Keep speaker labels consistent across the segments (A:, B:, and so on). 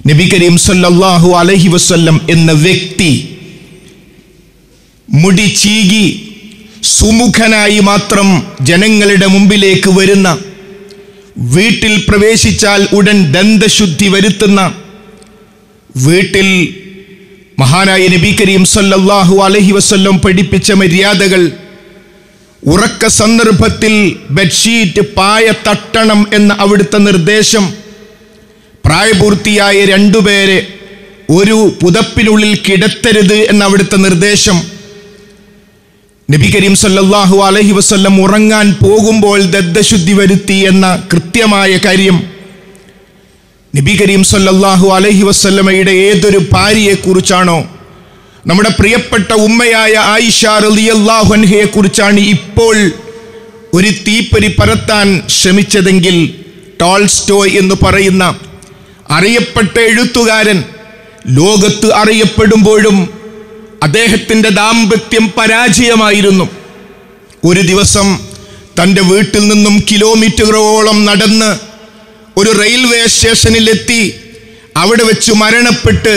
A: നബി കരീം സല്ലല്ലാഹു അലൈഹി വസല്ലം എന്ന വ്യക്തി മുടി ചീകി സുമുഖനായി മാത്രം ജനങ്ങളുടെ മുമ്പിലേക്ക് വരുന്ന വീട്ടിൽ പ്രവേശിച്ചാൽ ഉടൻ ദന്തശുദ്ധി വരുത്തുന്ന വീട്ടിൽ മഹാനായ നബി കരീം സല്ലല്ലാഹു അലൈഹി വസല്ലം പഠിപ്പിച്ച മര്യാദകൾ ഉറക്ക സന്ദർഭത്തിൽ ബെഡ്ഷീറ്റ് പായ തട്ടണം എന്ന അവിടുത്തെ നിർദ്ദേശം പ്രായപൂർത്തിയായ രണ്ടുപേരെ ഒരു പുതപ്പിനുള്ളിൽ കിടത്തരുത് എന്ന അവിടുത്തെ നിർദ്ദേശം നബി കരീം സല്ലല്ലാഹു അലൈഹി വസല്ലം ഉറങ്ങാൻ പോകുമ്പോൾ ദദ്ദശുദ്ധി വരുത്തി എന്ന കൃത്യമായ കാര്യം നബി കരീം സല്ലല്ലാഹു അലൈഹി വസല്ലമയുടെ ഏതൊരു ഭാര്യയെക്കുറിച്ചാണോ നമ്മുടെ പ്രിയപ്പെട്ട ഉമ്മയായ ആയിഷ റളിയല്ലാഹു അൻഹയെ കുറിച്ചാണ് ഇപ്പോൾ ഒരു തീപ്പൊരി പരത്താൻ ശ്രമിച്ചതെങ്കിൽ ടോൾസ്റ്റോയ് എന്ന് പറയുന്ന അറിയപ്പെട്ട എഴുത്തുകാരൻ ലോകത്ത് അറിയപ്പെടുമ്പോഴും അദ്ദേഹത്തിൻ്റെ ദാമ്പത്യം പരാജയമായിരുന്നു ഒരു ദിവസം തൻ്റെ വീട്ടിൽ നിന്നും കിലോമീറ്ററുകളോളം നടന്ന് ഒരു റെയിൽവേ സ്റ്റേഷനിലെത്തി അവിടെ വെച്ച് മരണപ്പെട്ട്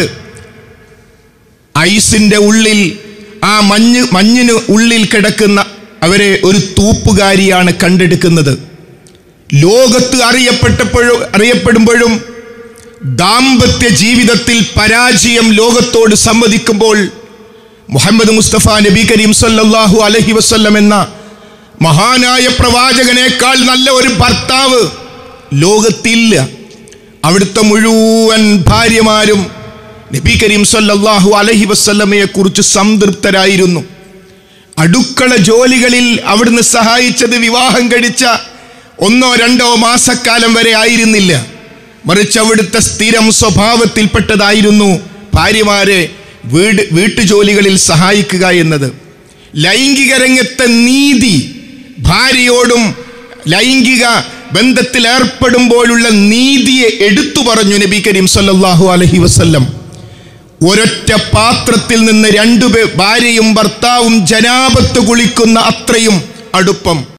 A: ഐസിന്റെ ഉള്ളിൽ ആ മഞ്ഞ് മഞ്ഞിന് ഉള്ളിൽ കിടക്കുന്ന അവരെ ഒരു തൂപ്പുകാരിയാണ് കണ്ടെടുക്കുന്നത് ലോകത്ത് അറിയപ്പെട്ടപ്പോഴും അറിയപ്പെടുമ്പോഴും ദാമ്പത്യ ജീവിതത്തിൽ പരാജയം ലോകത്തോട് സമ്മതിക്കുമ്പോൾ മുഹമ്മദ് മുസ്തഫ നബി കരീം സല്ലല്ലാഹു അലൈഹി വസല്ലം എന്ന മഹാനായ പ്രവാചകനേക്കാൾ നല്ല ഒരു ഭർത്താവ് ലോകത്തില്ല അവിടുത്തെ മുഴുവൻ ഭാര്യമാരും നബി കരീം സല്ലല്ലാഹു അലൈഹി വസല്ലമയെ കുറിച്ച് സംതൃപ്തരായിരുന്നു അടുക്കള ജോലികളിൽ അവിടുന്ന് സഹായിച്ചത് വിവാഹം കഴിച്ച ഒന്നോ രണ്ടോ മാസക്കാലം വരെ ആയിരുന്നില്ല മറിച്ച് അവിടുത്തെ സ്ഥിരം സ്വഭാവത്തിൽപ്പെട്ടതായിരുന്നു ഭാര്യമാരെ വീട് വീട്ടുജോലികളിൽ സഹായിക്കുക എന്നത് ലൈംഗിക രംഗത്തെ നീതി ഭാര്യയോടും ലൈംഗിക ബന്ധത്തിൽ ഏർപ്പെടുമ്പോഴുള്ള നീതിയെ എടുത്തു പറഞ്ഞു നബി കരീം സല്ലല്ലാഹു അലൈഹി വസല്ലം ഒരൊറ്റ പാത്രത്തിൽ നിന്ന് രണ്ടു പേ- ഭാര്യയും ഭർത്താവും ജനാപത്ത് കുളിക്കുന്ന അത്രയും അടുപ്പം